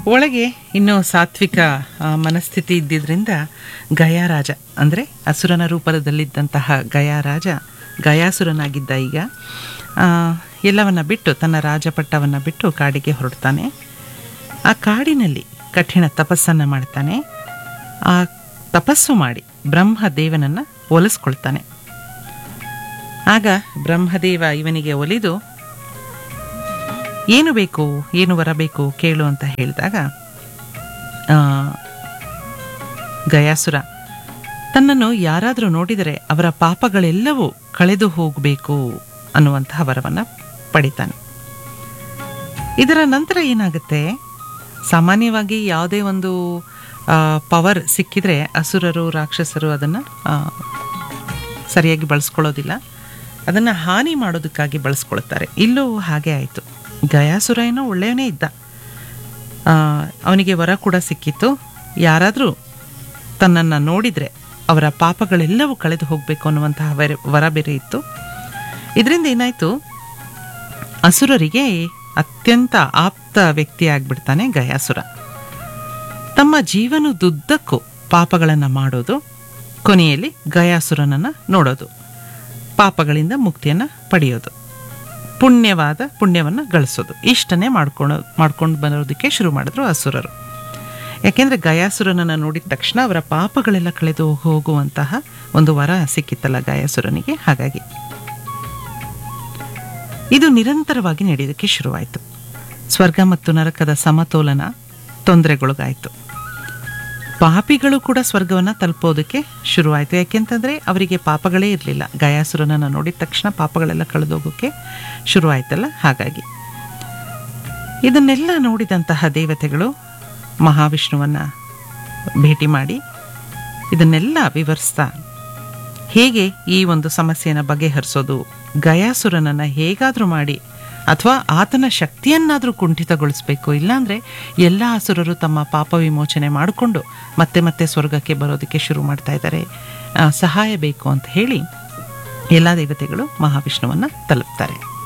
ಒಳಗೆ ಇನ್ನೂ ಸಾತ್ವಿಕ ಆ, ಮನಸ್ಥಿತಿ ಇದ್ದಿದ್ರಿಂದ ಗಯಾರಾಜ ಅಂದರೆ ಅಸುರನ ರೂಪದಲ್ಲಿದ್ದಂತಹ ಗಯಾರಾಜ ಗಯಾಸುರನಾಗಿದ್ದ ಈಗ ಆ, ಎಲ್ಲವನ್ನ ಬಿಟ್ಟು ತನ್ನ ರಾಜಪಟ್ಟವನ್ನು ಬಿಟ್ಟು ಕಾಡಿಗೆ ಹೊರಡ್ತಾನೆ ಆ ಕಾಡಿನಲ್ಲಿ ಕಠಿಣ ತಪಸ್ಸನ್ನು ಮಾಡ್ತಾನೆ ಆ ತಪಸ್ಸು ಮಾಡಿ ಬ್ರಹ್ಮದೇವನನ್ನು ಒಲಿಸ್ಕೊಳ್ತಾನೆ ಆಗ ಬ್ರಹ್ಮದೇವ ಇವನಿಗೆ ಒಲಿದು ಏನು ಬೇಕು ಏನು ಬರಬೇಕು ಕೇಳು ಅಂತ ಹೇಳಿದಾಗ ಆ, ಗಯಾಸುರ ತನ್ನನ್ನು ಯಾರಾದರೂ ನೋಡಿದರೆ ಅವರ ಪಾಪಗಳೆಲ್ಲವೂ ಕಳೆದು ಹೋಗಬೇಕು ಅನ್ನುವಂತಹ ವರವನ್ನು ಪಡಿತಾನೆ ಇದರ ನಂತರ ಏನಾಗುತ್ತೆ ಸಾಮಾನ್ಯವಾಗಿ ಯಾವುದೇ ಒಂದು ಪವರ್ ಸಿಕ್ಕಿದ್ರೆ ಅಸುರರು ರಾಕ್ಷಸರು ಅದನ್ನು ಸರಿಯಾಗಿ ಬಳಸ್ಕೊಳ್ಳೋದಿಲ್ಲ ಅದನ್ನು ಹಾನಿ ಮಾಡೋದಕ್ಕಾಗಿ ಬಳಸ್ಕೊಳ್ತಾರೆ ಇಲ್ಲೂ ಹಾಗೆ ಆಯಿತು ಗಯಾಸುರ ಏನೋ ಒಳ್ಳೆಯವನೇ ಇದ್ದ ಆ, ಅವನಿಗೆ ವರ ಕೂಡ ಸಿಕ್ಕಿತ್ತು ಯಾರಾದರೂ ತನ್ನನ್ನು ನೋಡಿದರೆ ಅವರ ಪಾಪಗಳೆಲ್ಲವೂ ಕಳೆದು ಹೋಗಬೇಕು ಅನ್ನುವಂತಹ ವರ- ವರ ಬೇರೆ ಇತ್ತು ಇದರಿಂದ ಏನಾಯಿತು ಅಸುರರಿಗೆ ಅತ್ಯಂತ ಆಪ್ತ ವ್ಯಕ್ತಿ ಆಗ್ಬಿಡ್ತಾನೆ ಗಯಾಸುರ ತಮ್ಮ ಜೀವನದುದ್ದಕ್ಕೂ ಪಾಪಗಳನ್ನು ಮಾಡೋದು ಕೊನೆಯಲ್ಲಿ ಗಯಾಸುರನನ್ನು ನೋಡೋದು ಪಾಪಗಳಿಂದ ಮುಕ್ತಿಯನ್ನು ಪಡೆಯೋದು ಪುಣ್ಯವಾದ ಪುಣ್ಯವನ್ನು ಗಳಿಸೋದು ಇಷ್ಟನ್ನೇ ಮಾಡ್ಕೊಂಡು ಮಾಡ್ಕೊಂಡು ಬರೋದಕ್ಕೆ ಶುರು ಮಾಡಿದ್ರು ಅಸುರರು ಯಾಕೆಂದರೆ ಗಯಾಸುರನನ್ನು ನೋಡಿದ ತಕ್ಷಣ ಅವರ ಪಾಪಗಳೆಲ್ಲ ಕಳೆದು ಹೋಗುವಂತಹ ಒಂದು ವರ ಸಿಕ್ಕಿತ್ತಲ್ಲ ಗಯಾಸುರನಿಗೆ ಹಾಗಾಗಿ ಇದು ನಿರಂತರವಾಗಿ ನಡೆಯೋದಕ್ಕೆ ಶುರುವಾಯಿತು ಸ್ವರ್ಗ ಮತ್ತು ನರಕದ ಸಮತೋಲನ ತೊಂದರೆಗೊಳಗಾಯಿತು ಪಾಪಿಗಳು ಕೂಡ ಸ್ವರ್ಗವನ್ನು ತಲುಪೋದಕ್ಕೆ ಶುರುವಾಯಿತು ಯಾಕೆಂತಂದರೆ ಅವರಿಗೆ ಪಾಪಗಳೇ ಇರಲಿಲ್ಲ ಗಯಾಸುರನನ್ನು ನೋಡಿದ ತಕ್ಷಣ ಪಾಪಗಳೆಲ್ಲ ಕಳೆದೋಗೋಕ್ಕೆ ಶುರುವಾಯ್ತಲ್ಲ ಹಾಗಾಗಿ ಇದನ್ನೆಲ್ಲ ನೋಡಿದಂತಹ ದೇವತೆಗಳು ಮಹಾವಿಷ್ಣುವನ್ನು ಭೇಟಿ ಮಾಡಿ ಇದನ್ನೆಲ್ಲ ವಿವರಿಸ್ತಾ ಹೇಗೆ ಈ ಒಂದು ಸಮಸ್ಯೆಯನ್ನು ಬಗೆಹರಿಸೋದು ಗಯಾಸುರನನ್ನು ಹೇಗಾದರೂ ಮಾಡಿ ಅಥವಾ ಆತನ ಶಕ್ತಿಯನ್ನಾದರೂ ಕುಂಠಿತಗೊಳಿಸಬೇಕು ಇಲ್ಲಾಂದರೆ ಎಲ್ಲ ಅಸುರರು ತಮ್ಮ ಪಾಪ ವಿಮೋಚನೆ ಮಾಡಿಕೊಂಡು ಮತ್ತೆ ಮತ್ತೆ ಸ್ವರ್ಗಕ್ಕೆ ಬರೋದಕ್ಕೆ ಶುರು ಮಾಡ್ತಾ ಇದ್ದಾರೆ ಆ, ಸಹಾಯ ಬೇಕು ಅಂತ ಹೇಳಿ ಎಲ್ಲ ದೇವತೆಗಳು ಮಹಾವಿಷ್ಣುವನ್ನು ತಲುಪ್ತಾರೆ